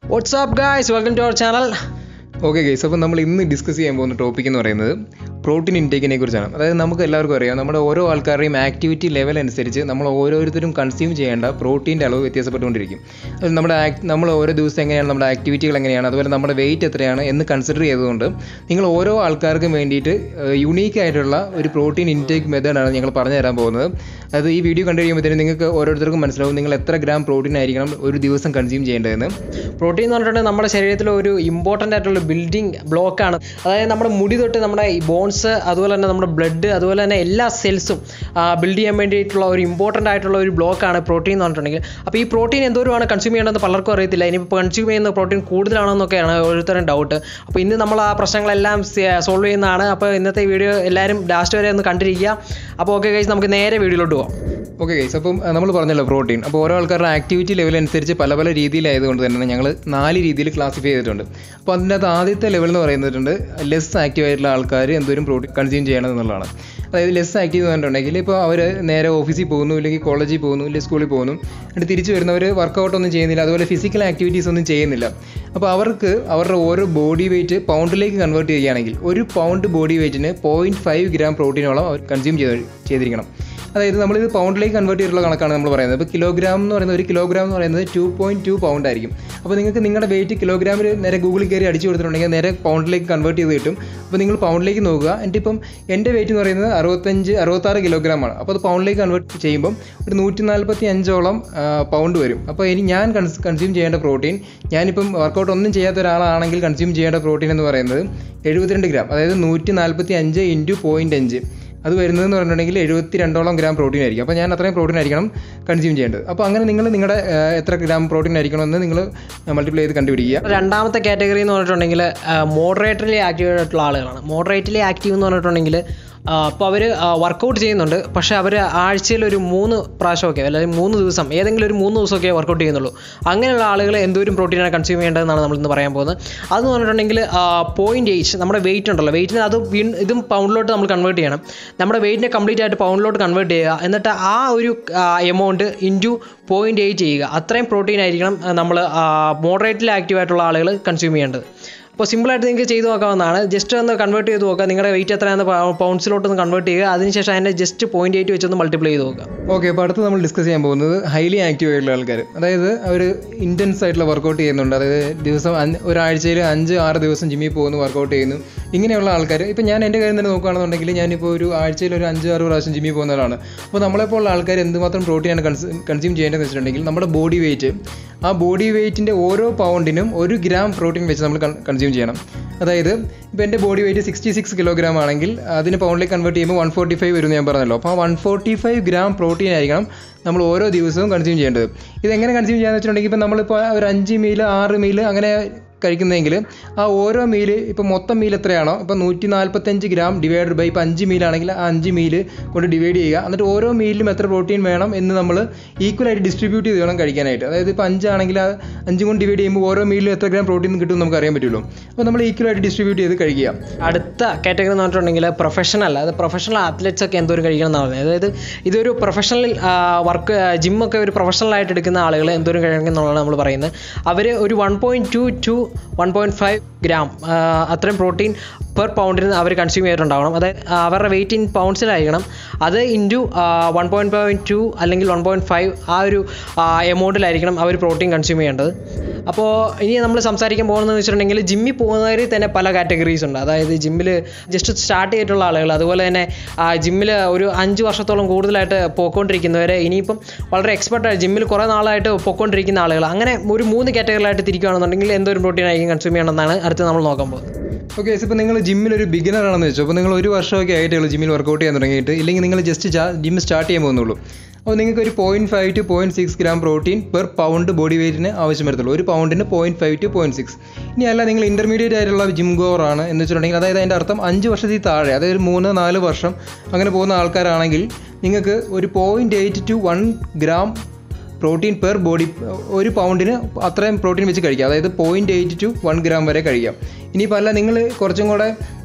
WhatsApp guys welcome to our channel okay guys അപ്പോൾ നമ്മൾ ഇന്ന് ഡിസ്കസ് ചെയ്യാൻ പോകുന്ന ടോപ്പിക് എന്ന് പറയുന്നത് പ്രോട്ടീൻ ഇൻടേക്കിനെ കുറിച്ചാണ് അതായത് നമുക്ക് എല്ലാവർക്കും അറിയാം നമ്മുടെ ഓരോ ആൾക്കാരുടെയും ആക്ടിവിറ്റി ലെവൽ അനുസരിച്ച് നമ്മൾ ഓരോരുത്തരും കൺസ്യൂം ചെയ്യേണ്ട പ്രോട്ടീൻ്റെ അളവ് വ്യത്യാസപ്പെട്ടുകൊണ്ടിരിക്കും അത് നമ്മുടെ ആക്ട് നമ്മൾ ഓരോ ദിവസം എങ്ങനെയാണ് നമ്മുടെ ആക്ടിവിറ്റികൾ എങ്ങനെയാണ് അതുപോലെ നമ്മുടെ വെയിറ്റ് എത്രയാണ് എന്ന് കൺസിഡർ ചെയ്തുകൊണ്ട് നിങ്ങൾ ഓരോ ആൾക്കാർക്കും വേണ്ടിയിട്ട് യുണീക്ക് ആയിട്ടുള്ള ഒരു പ്രോട്ടീൻ ഇൻടേക്ക് മെത്തേഡാണ് ഞങ്ങൾ പറഞ്ഞു തരാൻ പോകുന്നത് അതായത് ഈ വീഡിയോ കണ്ടു കഴിയുമ്പോഴത്തേനും നിങ്ങൾക്ക് ഓരോരുത്തർക്കും മനസ്സിലാവും നിങ്ങൾ എത്ര ഗ്രാം പ്രോട്ടീൻ ആയിരിക്കണം ഒരു ദിവസം കൺസ്യൂം ചെയ്യേണ്ടതെന്ന് പ്രോട്ടീൻ എന്ന് പറഞ്ഞിട്ടുണ്ടെങ്കിൽ നമ്മുടെ ശരീരത്തിലെ ഒരു ഇമ്പോർട്ടൻ്റ് ആയിട്ടുള്ള ബിൽഡിംഗ് ബ്ലോക്കാണ് അതായത് നമ്മുടെ മുടി തൊട്ട് നമ്മുടെ ഈ ബോൺസ് അതുപോലെ തന്നെ നമ്മുടെ ബ്ലഡ് അതുപോലെ തന്നെ എല്ലാ സെൽസും ബിൽഡ് ചെയ്യാൻ വേണ്ടിയിട്ടുള്ള ഒരു ഇമ്പോർട്ടൻ്റ് ആയിട്ടുള്ള ഒരു ബ്ലോക്കാണ് പ്രോട്ടീൻ എന്ന് പറഞ്ഞിട്ടുണ്ടെങ്കിൽ അപ്പോൾ ഈ പ്രോട്ടീൻ എന്തോരമാണ് കൺസ്യൂം ചെയ്യേണ്ടതെന്ന് പലർക്കും അറിയത്തില്ല ഇനിയിപ്പോൾ കൺസ്യൂം ചെയ്യുന്ന പ്രോട്ടീൻ കൂടുതലാണെന്നൊക്കെയാണ് ഓരോരുത്തരും ഡൗട്ട് അപ്പോൾ ഇന്ന് നമ്മൾ ആ പ്രശ്നങ്ങളെല്ലാം സോൾവ് ചെയ്യുന്നതാണ് അപ്പോൾ ഇന്നത്തെ വീഡിയോ എല്ലാവരും ലാസ്റ്റ് വരെ ഒന്ന് കണ്ടിരിക്കുക അപ്പോൾ ഓക്കെ കഴിച്ച് നമുക്ക് നേരെ വീഡിയോയിലോട്ട് പോകാം ഓക്കെ ഗൈസ് അപ്പം നമ്മൾ പറഞ്ഞല്ലോ പ്രോട്ടീൻ അപ്പോൾ ഓരോ ആൾക്കാരുടെ ആക്ടിവിറ്റി ലെവൽ അനുസരിച്ച് പല പല രീതിയിലായതുകൊണ്ട് തന്നെ ഞങ്ങൾ നാല് രീതിയിൽ ക്ലാസിഫൈ ചെയ്തിട്ടുണ്ട് അപ്പോൾ അതിൻ്റെ അകത്ത് ആദ്യത്തെ ലെവൽ എന്ന് പറയുന്നിട്ടുണ്ട് ലെസ് ആക്റ്റീവ് ആയിട്ടുള്ള ആൾക്കാർ എന്തോരം പ്രോട്ടീൻ കൺസ്യൂം ചെയ്യണം എന്നുള്ളതാണ് അതായത് ലെസ് ആക്റ്റീവ് എന്ന് പറഞ്ഞിട്ടുണ്ടെങ്കിൽ ഇപ്പോൾ അവർ നേരെ ഓഫീസിൽ പോകുന്നു ഇല്ലെങ്കിൽ കോളേജിൽ പോകുന്നു അല്ലെങ്കിൽ സ്കൂളിൽ പോകുന്നു എന്നിട്ട് തിരിച്ച് വരുന്നവർ വർക്കൗട്ട് ഒന്നും ചെയ്യുന്നില്ല അതുപോലെ ഫിസിക്കൽ ആക്ടിവിറ്റീസ് ഒന്നും ചെയ്യുന്നില്ല അപ്പോൾ അവർക്ക് അവരുടെ ഓരോ ബോഡി വെയിറ്റ് പൗണ്ടിലേക്ക് കൺവേർട്ട് ചെയ്യുകയാണെങ്കിൽ ഒരു പൗണ്ട് ബോഡി വെയിറ്റിന് പോയിൻറ്റ് ഫൈവ് ഗ്രാം പ്രോട്ടീനോളം അവർ കൺസ്യൂം ചെയ്ത് ചെയ്തിരിക്കണം അതായത് നമ്മളിത് പൗണ്ടിലേക്ക് കൺവേർട്ട് ചെയ്തിട്ടുള്ള കണക്കാണ് നമ്മൾ പറയുന്നത് ഇപ്പോൾ കിലോഗ്രാം എന്ന് പറയുന്നത് ഒരു കിലോഗ്രാം എന്ന് പറയുന്നത് ടു പോയിൻറ്റ് ടു പൗണ്ട് ആയിരിക്കും അപ്പോൾ നിങ്ങൾക്ക് നിങ്ങളുടെ വെയിറ്റ് കിലോഗ്രാമിൽ നേരെ ഗൂഗിളിൽ കയറി അടിച്ചു കൊടുത്തിട്ടുണ്ടെങ്കിൽ നേരെ പൗണ്ടിലേക്ക് കൺവേർട്ട് ചെയ്ത് കിട്ടും അപ്പോൾ നിങ്ങൾ പൗണ്ടിലേക്ക് നോക്കുക എന്നിട്ട് ഇപ്പം എൻ്റെ വെയിറ്റ് എന്ന് പറയുന്നത് അറുപത്തഞ്ച് അറുപത്താറ് കിലോഗ്രാമാണ് അപ്പോൾ അത് പൗണ്ടിലേക്ക് കൺവേർട്ട് ചെയ്യുമ്പം ഒരു നൂറ്റി നാൽപ്പത്തി അഞ്ചോളം പൗണ്ട് വരും അപ്പോൾ ഇനി ഞാൻ കൺസ്യൂം ചെയ്യേണ്ട പ്രോട്ടീൻ ഞാനിപ്പം വർക്കൗട്ട് ഒന്നും ചെയ്യാത്ത ഒരാളാണെങ്കിൽ കൺസ്യൂം ചെയ്യേണ്ട പ്രോട്ടീൻ എന്ന് പറയുന്നത് എഴുപത്തിരണ്ട് ഗ്രാം അതായത് നൂറ്റി നാൽപ്പത്തി അഞ്ച് ഇൻറ്റു പോയിൻറ്റ് അഞ്ച് അത് വരുന്നതെന്ന് പറഞ്ഞിട്ടുണ്ടെങ്കിൽ എഴുപത്തി രണ്ടോളം ഗ്രാം പ്രോട്ടീൻ ആയിരിക്കും അപ്പോൾ ഞാൻ അത്രയും പ്രോട്ടീൻ ആയിരിക്കണം കൺസ്യൂം ചെയ്യേണ്ടത് അപ്പോൾ അങ്ങനെ നിങ്ങൾ നിങ്ങളുടെ എത്ര ഗ്രാം പ്രോട്ടീൻ ആയിരിക്കണമെന്ന് നിങ്ങൾ മൾട്ടിപ്ലൈ ചെയ്ത് കണ്ടുപിടിക്കുക രണ്ടാമത്തെ കാറ്റഗറി എന്ന് പറഞ്ഞിട്ടുണ്ടെങ്കിൽ മോഡറേറ്റലി ആക്റ്റീവ് ആയിട്ടുള്ള ആളുകളാണ് മോഡറേറ്റലി ആക്റ്റീവ് എന്ന് പറഞ്ഞിട്ടുണ്ടെങ്കിൽ അപ്പോൾ അവർ വർക്കൗട്ട് ചെയ്യുന്നുണ്ട് പക്ഷേ അവർ ആഴ്ചയിൽ ഒരു മൂന്ന് പ്രാവശ്യമൊക്കെ അല്ലെങ്കിൽ മൂന്ന് ദിവസം ഏതെങ്കിലും ഒരു മൂന്ന് ദിവസമൊക്കെ വർക്കൗട്ട് ചെയ്യുന്നുള്ളൂ അങ്ങനെയുള്ള ആളുകൾ എന്തോരം പ്രോട്ടീനാണ് കൺസ്യൂം ചെയ്യേണ്ടതെന്നാണ് നമ്മൾ ഇന്ന് പറയാൻ പോകുന്നത് അതെന്ന് പറഞ്ഞിട്ടുണ്ടെങ്കിൽ പോയിന്റ് എയ്റ്റ് നമ്മുടെ വെയിറ്റ് ഉണ്ടല്ലോ വെയിറ്റിന് അത് വീണ്ടും ഇതും പൗണ്ടിലോട്ട് നമ്മൾ കൺവേർട്ട് ചെയ്യണം നമ്മുടെ വെയിറ്റിനെ കംപ്ലീറ്റ് ആയിട്ട് പൗണ്ടിലോട്ട് കൺവേർട്ട് ചെയ്യുക എന്നിട്ട് ആ ഒരു എമൗണ്ട് ഇൻറ്റു പോയിന്റ് എയ്റ്റ് ചെയ്യുക അത്രയും പ്രോട്ടീൻ ആയിരിക്കണം നമ്മൾ മോഡറേറ്റിൽ ആക്റ്റീവ് ആയിട്ടുള്ള ആളുകൾ കൺസ്യൂം ചെയ്യേണ്ടത് അപ്പോൾ സിമ്പിളായിട്ട് നിങ്ങൾക്ക് ചെയ്ത് നോക്കാവുന്നതാണ് ജസ്റ്റ് ഒന്ന് കൺവേർട്ട് ചെയ്ത് നോക്കുക നിങ്ങളുടെ വെയിറ്റ് എത്രയാണെന്ന് പൗണ്ട്സിലോട്ട് ഒന്ന് കൺവേർട്ട് ചെയ്യുക അതിനുശേഷം അതിൻ്റെ ജസ്റ്റ് പോയിന്റ് എയ്റ്റ് വെച്ചൊന്ന് മൾട്ടിപ്ലൈ ചെയ്ത് നോക്കുക ഓക്കെ അപ്പോൾ അടുത്ത് നമ്മൾ ഡിസ്കസ് ചെയ്യാൻ പോകുന്നത് ഹൈലി ആക്റ്റീവ് ആയിട്ടുള്ള ആൾക്കാർ അതായത് അവർ ഇൻറ്റൻസ് ആയിട്ടുള്ള വർക്കൗട്ട് ചെയ്യുന്നുണ്ട് അതായത് ദിവസം ഒരാഴ്ചയിൽ അഞ്ച് ആറ് ദിവസം ജിമ്മിൽ പോകുന്നു വർക്കൗട്ട് ചെയ്യുന്നു ഇങ്ങനെയുള്ള ആൾക്കാർ ഇപ്പോൾ ഞാൻ എൻ്റെ കാര്യം തന്നെ നോക്കുകയാണെന്നുണ്ടെങ്കിൽ ഞാനിപ്പോൾ ഒരു ആഴ്ചയിൽ ഒരു അഞ്ച് ആറ് പ്രാവശ്യം ജിമ്മിൽ പോകുന്ന ഒരാളാണ് അപ്പോൾ നമ്മളെപ്പോലുള്ള ആൾക്കാർ എന്തുമാത്രം പ്രോട്ടീനാണ് കൺസ്യൂം ചെയ്യേണ്ടതെന്ന് വെച്ചിട്ടുണ്ടെങ്കിൽ നമ്മുടെ ബോഡി വെയിറ്റ് ആ ബോഡി വെയിറ്റിൻ്റെ ഓരോ പൗണ്ടിനും ഒരു ഗ്രാം പ്രോട്ടീൻ വെച്ച് നമ്മൾ കൺസ്യൂം ചെയ്യണം അതായത് ഇപ്പോൾ എൻ്റെ body weight sixty six kilogram ആണെങ്കിൽ അതിന് പൗണ്ടിലേക്ക് കൺവേർട്ട് ചെയ്യുമ്പോൾ വൺ ഫോർട്ടി ഫൈവ് വരും ഞാൻ പറഞ്ഞല്ലോ അപ്പോൾ ആ one forty five gram protein ആയിരിക്കണം നമ്മൾ ഓരോ ദിവസവും കൺസ്യൂം ചെയ്യേണ്ടത് ഇതെങ്ങനെ കൺസ്യൂം ചെയ്യാന്ന് വെച്ചിട്ടുണ്ടെങ്കിൽ ഇപ്പോൾ നമ്മളിപ്പോൾ ഒരു അഞ്ച് മീല് ആറ് മീല് അങ്ങനെ കഴിക്കുന്നതെങ്കിൽ ആ ഓരോ മീല് ഇപ്പോൾ മൊത്തം മീൽ എത്രയാണോ ഇപ്പോൾ നൂറ്റി നാൽപ്പത്തഞ്ച് ഗ്രാം ഡിവൈഡഡ് ബൈ ഇപ്പോൾ അഞ്ച് മീലാണെങ്കിൽ ആ അഞ്ച് മീല് കൊണ്ട് ഡിവൈഡ് ചെയ്യുക എന്നിട്ട് ഓരോ മീലിലും എത്ര പ്രോട്ടീൻ വേണം എന്ന് നമ്മൾ ഈക്വലായിട്ട് ഡിസ്ട്രിബ്യൂട്ട് ചെയ്ത് വേണം കഴിക്കാനായിട്ട് അതായത് ഇപ്പോൾ അഞ്ചാണെങ്കിൽ ആ അഞ്ചും കൊണ്ട് ഡിവൈഡ് ചെയ്യുമ്പോൾ ഓരോ മീലിലും എത്ര ഗ്രാം പ്രോട്ടീൻ കിട്ടും നമുക്ക് അറിയാൻ പറ്റുള്ളൂ അപ്പോൾ നമ്മൾ ഈക്വലായിട്ട് ഡിസ്ട്രിബ്യൂട്ട് ചെയ്ത് കഴിക്കുക അടുത്ത കാറ്റഗറി എന്ന് പറഞ്ഞിട്ടുണ്ടെങ്കിൽ പ്രൊഫഷണൽ അത് പ്രൊഫഷണൽ അത്ലറ്റ്സ് ഒക്കെ എന്തോരം കഴിക്കണം എന്നാണ് പറയുന്നത് അതായത് ഇതൊരു പ്രൊഫഷണൽ വർക്ക് ജിമ്മൊക്കെ ഒരു പ്രൊഫഷണൽ ആയിട്ട് എടുക്കുന്ന ആളുകൾ എന്തോരം കഴിക്കണം എന്നുള്ളതാണ് നമ്മൾ പറയുന്നത് അവർ ഒരു one point two to one point five gram അത്രയും പ്രോട്ടീൻ പെർ പൗണ്ടിന് അവർ കൺസ്യൂം ചെയ്തിട്ടുണ്ടാവണം അതായത് അവരുടെ വെയിറ്റ് ഇൻ പൗണ്ട്സിലായിരിക്കണം അത് into one point point two അല്ലെങ്കിൽ വൺ പോയിൻറ്റ് ഫൈവ് ആ ഒരു എമൗണ്ടിലായിരിക്കണം അവർ പ്രോട്ടീൻ കൺസ്യൂം ചെയ്യേണ്ടത് അപ്പോൾ ഇനി നമ്മൾ സംസാരിക്കാൻ പോകുന്നതെന്ന് വെച്ചിട്ടുണ്ടെങ്കിൽ ജിമ്മിൽ പോകുന്നവരിൽ തന്നെ പല കാറ്റഗറീസ് ഉണ്ട് അതായത് ജിമ്മിൽ ജസ്റ്റ് സ്റ്റാർട്ട് ചെയ്തിട്ടുള്ള ആളുകൾ അതുപോലെ തന്നെ ജിമ്മിൽ ഒരു അഞ്ച് വർഷത്തോളം കൂടുതലായിട്ട് പോയിക്കൊണ്ടിരിക്കുന്നവർ ഇനിയിപ്പം വളരെ എക്സ്പെർട്ടായി ജിമ്മിൽ കുറേ നാളായിട്ട് പോയിക്കൊണ്ടിരിക്കുന്ന ആളുകൾ അങ്ങനെ ഒരു മൂന്ന് കാറ്റഗറിയിലായിട്ട് തിരിക്കുകയാണെന്നുണ്ടെങ്കിൽ എന്തോരം പ്രോട്ടീൻ ആയിരിക്കും കൺസ്യൂം ചെയ്യണമെന്നാണ് അടുത്ത് നമ്മൾ നോക്കാൻ പോകുന്നത് ഓക്കെ ഇപ്പോൾ നിങ്ങൾ ജിമ്മിൽ ഒരു ബിഗിനർ ആണെന്ന് വെച്ചോ അപ്പോൾ നിങ്ങൾ ഒരു വർഷമൊക്കെ ആയിട്ടുള്ളൂ ജിമ്മിൽ വർക്കൗട്ട് ചെയ്യാൻ തുടങ്ങിയിട്ട് ഇല്ലെങ്കിൽ നിങ്ങൾ ജസ്റ്റ് ജിം സ്റ്റാർട്ട് ചെയ്യാൻ പോകുന്നുള്ളൂ അപ്പോൾ നിങ്ങൾക്ക് ഒരു point five to point six gram protein per pound body വെയിറ്റിന് ആവശ്യം വരത്തുള്ളൂ ഒരു പൗണ്ടിന് point five to point six ഇനി അല്ല നിങ്ങൾ ഇൻ്റർമീഡിയറ്റ് ആയിട്ടുള്ള ജിം ഗോർ ആണ് എന്ന് വെച്ചിട്ടുണ്ടെങ്കിൽ അതായത് അതിൻ്റെ അർത്ഥം അഞ്ച് വർഷത്തിൽ താഴെ അതായത് മൂന്ന് നാല് വർഷം അങ്ങനെ പോകുന്ന ആൾക്കാരാണെങ്കിൽ നിങ്ങൾക്ക് ഒരു point eight to one gram protein per body ഒരു പൗണ്ടിന് അത്രയും പ്രോട്ടീൻ വെച്ച് കഴിക്കാം അതായത് point eight to one gram വരെ കഴിക്കാം ഇനിയിപ്പോൾ അല്ല നിങ്ങൾ കുറച്ചും കൂടെ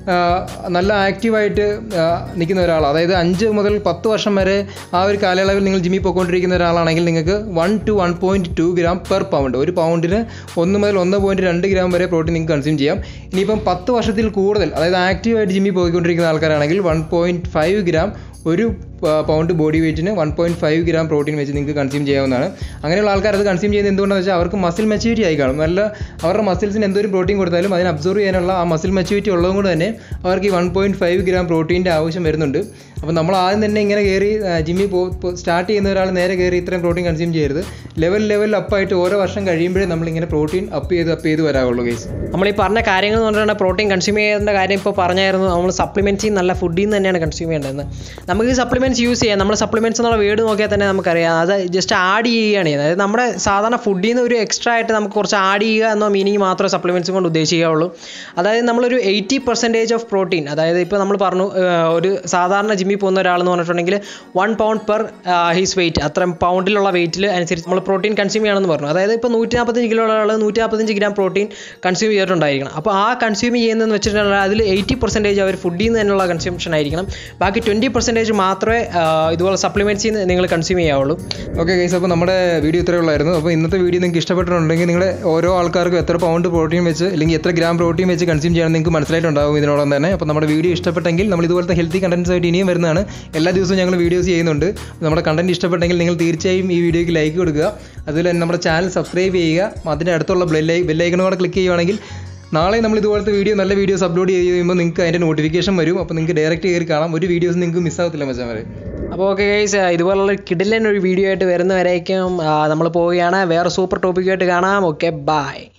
നല്ല ആക്റ്റീവായിട്ട് നിൽക്കുന്ന ഒരാൾ അതായത് അഞ്ച് മുതൽ പത്ത് വർഷം വരെ ആ ഒരു കാലയളവിൽ നിങ്ങൾ ജിമ്മിൽ പോയിക്കൊണ്ടിരിക്കുന്ന ഒരാളാണെങ്കിൽ നിങ്ങൾക്ക് one to one point two gram per pound ഒരു പൗണ്ടിന് ഒന്ന് മുതൽ ഒന്ന് പോയിൻറ്റ് രണ്ട് ഗ്രാം വരെ പ്രോട്ടീൻ നിങ്ങൾക്ക് കൺസ്യൂം ചെയ്യാം ഇനിയിപ്പം പത്ത് വർഷത്തിൽ കൂടുതൽ അതായത് ആക്റ്റീവായിട്ട് ജിമ്മിൽ പോയിക്കൊണ്ടിരിക്കുന്ന ആൾക്കാരാണെങ്കിൽ വൺ പോയിൻറ്റ് ഫൈവ് ഗ്രാം ഒരു പൗണ്ട് ബോഡി വെയിറ്റിന് one point five gram protein വെച്ച് നിങ്ങൾക്ക് കൺസ്യൂം ചെയ്യാവുന്നതാണ് അങ്ങനെയുള്ള ആൾക്കാർ അത് കൺസ്യൂം ചെയ്യുന്നത് എന്തുകൊണ്ടാണെന്ന് വെച്ചാൽ അവർക്ക് മസിൽ മെച്യൂരിറ്റി ആയി കാണും നല്ല അവരുടെ മസിൽസിന് എന്തൊരു പ്രോട്ടീൻ കൊടുത്താലും അതിനെ അബ്സോർവ് ചെയ്യാനുള്ള ആ മസിൽ മെച്യൂരിറ്റി ഉള്ളതും കൊണ്ട് തന്നെ അവർക്ക് ഈ വൺ പോയിൻറ്റ് ഫൈവ് ഗ്രാം പ്രോട്ടീൻ്റെ ആവശ്യം വരുന്നുണ്ട് അപ്പോൾ നമ്മൾ ആദ്യം തന്നെ ഇങ്ങനെ കയറി ജിമ്മിൽ പോ സ്റ്റാർട്ട് ചെയ്യുന്ന ഒരാൾ നേരെ കയറി ഇത്രയും പ്രോട്ടീൻ കൺസ്യൂം ചെയ്യരുത് ലെവൽ ലെവൽ അപ്പായിട്ട് ഓരോ വർഷം കഴിയുമ്പോഴേ നമ്മളിങ്ങനെ പ്രോട്ടീൻ അപ്പ് ചെയ്ത് അപ്പ് ചെയ്ത് വരാവുള്ളൂ കേസ് നമ്മൾ ഈ പറഞ്ഞ കാര്യങ്ങൾ എന്ന് പറഞ്ഞാൽ പ്രോട്ടീൻ കൺസ്യൂം ചെയ്യേണ്ട കാര്യം ഇപ്പോൾ പറഞ്ഞായിരുന്നു നമ്മൾ സപ്ലിമെൻറ്റ്സ് നല്ല ഫുഡിൽ നിന്ന് തന്നെയാണ് കൺസ്യൂം ചെയ്യേണ്ടത് നമുക്ക് ഈ സപ്ലിമെൻറ്റ്സ് യൂസ് ചെയ്യാം നമ്മൾ സപ്ലിമെൻറ്റ്സ് എന്നുള്ള വേർഡ് നോക്കിയാൽ തന്നെ നമുക്കറിയാം അത് ജസ്റ്റ് ആഡ് ചെയ്യുകയാണ് ചെയ്യുന്നത് അതായത് നമ്മുടെ സാധാരണ ഫുഡിൽ നിന്ന് ഒരു എക്സ്ട്രാ ആയിട്ട് നമുക്ക് കുറച്ച് ആഡ് ചെയ്യുക എന്ന മീനിങ് മാത്രമേ സപ്ലിമെൻറ്റ്സ് കൊണ്ട് ഉദ്ദേശിക്കുകയുള്ളൂ അതായത് നമ്മളൊരു എയ്റ്റി പെർസെൻറ്റേജ് ഓഫ് പ്രോട്ടീൻ അതായത് ഇപ്പോൾ നമ്മൾ പറഞ്ഞു ഒരു സാധാരണ ജിമ്മിൽ പോകുന്ന ഒരാളെന്ന് പറഞ്ഞിട്ടുണ്ടെങ്കിൽ one pound per his weight അത്ര പൗണ്ടിലുള്ള വെയിറ്റിൽ അനുസരിച്ച് നമ്മൾ പ്രോട്ടീൻ കൺസ്യൂം ചെയ്യണമെന്ന് പറഞ്ഞു അതായത് ഇപ്പോൾ നൂറ്റി നാൽപ്പത്തഞ്ച് കിലോ ഉള്ള ആൾ നൂറ്റി നാൽപ്പത്തഞ്ച് ഗ്രാം പ്രോട്ടീൻ കൺസ്യൂം ചെയ്തിട്ടുണ്ടായിരിക്കണം അപ്പോൾ ആ കൺസ്യൂം ചെയ്യുന്നതെന്ന് വെച്ചിട്ടുണ്ടെങ്കിൽ അതിൽ എയ്റ്റി പെർസെൻറ്റേജ് അവർ ഫുഡിൽ നിന്ന് തന്നെയുള്ള കൺസ്യൂംഷൻ ആയിരിക്കണം ബാക്കി ട്വൻറ്റി പെർസെൻറ്റേജ് മാത്രമേ ഇതുപോലെ സപ്ലിമെൻറ്റ്സിൽ നിന്ന് നിങ്ങൾ കൺസ്യൂം ചെയ്യാവുള്ളൂ ഓക്കെ ഗൈസ് അപ്പോൾ നമ്മുടെ വീഡിയോ ഇത്രയേ ഉള്ളായിരുന്നു അപ്പോൾ ഇന്നത്തെ വീഡിയോ നിങ്ങൾക്ക് ഇഷ്ടപ്പെട്ടിട്ടുണ്ടെങ്കിൽ നിങ്ങൾ ഓരോ ആൾക്കാർക്കും എത്ര പൗണ്ട് പ്രോട്ടീൻ വെച്ച് അല്ലെങ്കിൽ എത്ര ഗ്രാം പ്രോട്ടീൻ വെച്ച് കൺസ്യൂം ചെയ്യണം നിങ്ങൾക്ക് മനസ്സിലായിട്ടുണ്ടാവും ഇതിനോടൊപ്പം തന്നെ അപ്പോൾ നമ്മുടെ വീഡിയോ ഇഷ്ടപ്പെട്ടെങ്കിൽ നമ്മൾ ഇതുപോലത്തെ ഹെൽത്തി കണ്ടൻസ് ആയിട്ട് ഇനിയും വരുന്നതാണ് എല്ലാ ദിവസവും ഞങ്ങൾ വീഡിയോസ് ചെയ്യുന്നുണ്ട് നമ്മുടെ കണ്ടന്റ് ഇഷ്ടപ്പെട്ടെങ്കിൽ നിങ്ങൾ തീർച്ചയായും ഈ വീഡിയോയ്ക്ക് ലൈക്ക് കൊടുക്കുക അതുപോലെ തന്നെ നമ്മുടെ ചാനൽ സബ്സ്ക്രൈബ് ചെയ്യുക അതിൻ്റെ അടുത്തുള്ള ബെല്ലൈ ബെല്ലൈക്കണും കൂടെ ക്ലിക്ക് ചെയ്യുവാണെങ്കിൽ നാളെ നമ്മൾ ഇതുപോലത്തെ വീഡിയോ നല്ല വീഡിയോസ് അപ്ലോഡ് ചെയ്ത് കഴിയുമ്പോൾ നിങ്ങൾക്ക് അതിൻ്റെ നോട്ടിഫിക്കേഷൻ വരും അപ്പോൾ നിങ്ങൾക്ക് ഡയറക്റ്റ് കയറി കാണാം ഒരു വീഡിയോസ് നിങ്ങൾക്ക് മിസ്സാകത്തില്ല മച്ചാൻ വരെ അപ്പോൾ ഓക്കെ ഗൈസ് ഇതുപോലുള്ള കിടിലൻ ഒരു വീഡിയോ ആയിട്ട് വരുന്നവരേക്കും നമ്മൾ പോവുകയാണ് വേറെ സൂപ്പർ ടോപ്പിക്കായിട്ട് കാണാം ഓക്കെ ബൈ